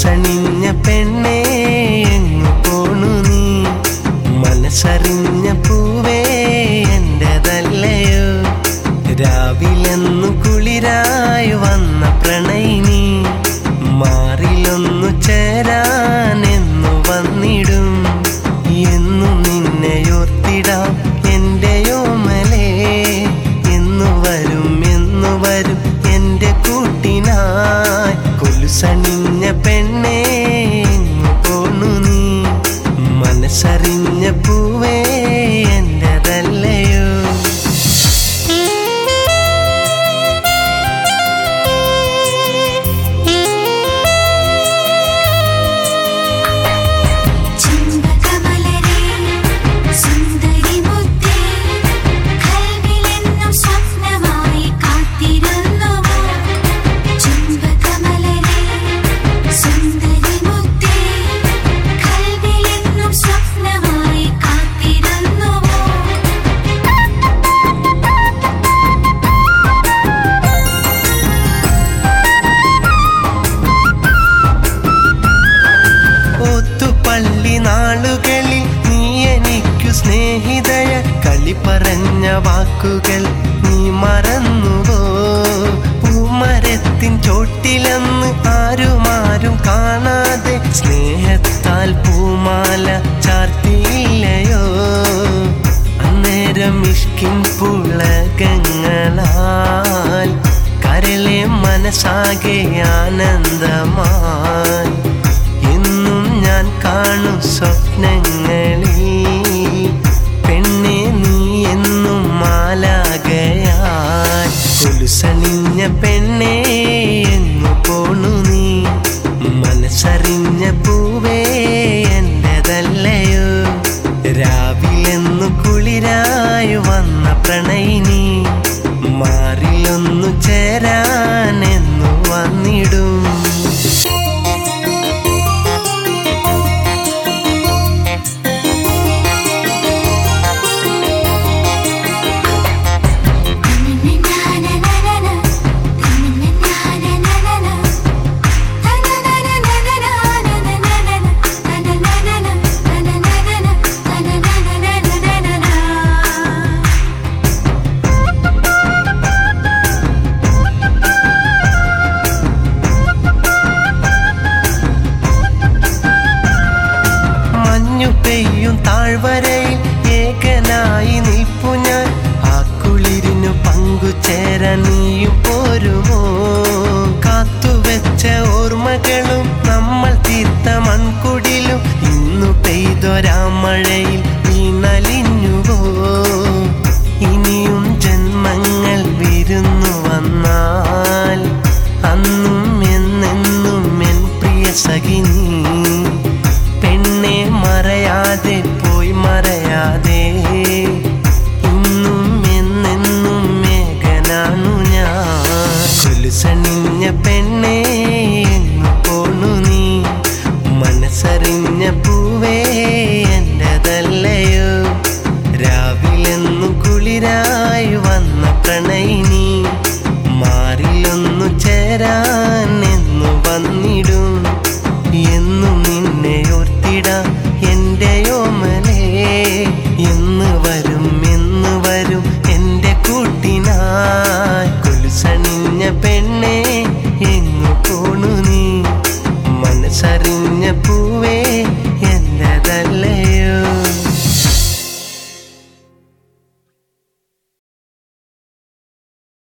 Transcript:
കൊലുസണിഞ്ഞ പെണ്ണേ എങ്ങു പോണു നീ മനസ്സറിഞ്ഞ പൂവേ എന്റേതല്ലയോ രാവിലെന്നു കുളിരായി വന്ന പ്രണയിനി മാറിലൊന്നു ചേരാൻ എന്നു വന്നിടും എന്നു നിന്നെയോർത്തിടാം എന്റെയോ മലേ എന്നു വരും എന്നു വരും എന്റെ കൂട്ടിനായി കൊലുസണിഞ്ഞ പെണ്ണേ എങ്ങു പോണു നീ മനസ്സറിഞ്ഞ പൂവേ എന്റേതല്ലയോ ചെമ്പകമലരേ സുന്ദരി മുത്തേ കൽവിലെന്നും സ്വപ്നമായി കാത്തിരുന്നുവോ ചെമ്പകമലരേ സുന്ദരി മുത്തേ കൽവിലെന്നും സ്വപ്നമായി കാത്തിരുന്നുവോ ഒത്തുപള്ളി നാളുകളിൽ നീ എനിക്കു സ്നേഹിതയ കളി പറഞ്ഞ വാക്കുകൾ നീ മറന്നുവോ പൂമരത്തിൻ ചോട്ടിലെന്ന് ആരുമാരും കാണാതെ സ്നേഹത്താൽ പൂമാല ചാർത്തിയില്ലയോ അന്നേരം ഇഷ്കിൻ പുളകങ്ങളാൽ കരളെ മനസ്സാകെ ആനന്ദമായി എന്നും ഞാൻ കാണും സ്വപ്നങ്ങളിൽ പെണ്ണെ നീ എന്നും മാലാകയാൽ കൊലുസണിഞ്ഞ പെണ്ണെ എങ്ങു പോണു നീ മനസ്സറിഞ്ഞ പൂവേ എന്റേതല്ലയോ രാവിലെന്നു കുളിരായി വന്ന പ്രണയിനി മാറിലൊന്നു ചേരാൻ എന്നു വന്നിടും മഞ്ഞു പെയ്യും താഴ്വരയിൽ ഏകനായി നിൽപ്പു ഞാൻ ആ കുളിരിനു പങ്കുചേരാൻ നീയും പോരുമോ കാത്തുവെച്ച ഓർമ്മകളും നമ്മൾ തീർത്ത മൺകുടിലും ഇന്നു പെയ്തൊരാ മഴയിൽ വീണലിഞ്ഞുവോ ഇനിയും ജന്മങ്ങൾ വിരുന്നു വന്നാൽ അന്നും എന്നെന്നും എൻ പ്രിയ സഖിനി പെണ്ണെ മറയാതെ പോയി മറയാതെ ഇന്നും എന്നെന്നും മേഘനാണു ഞാൻ കൊലുസണിഞ്ഞ പെണ്ണെ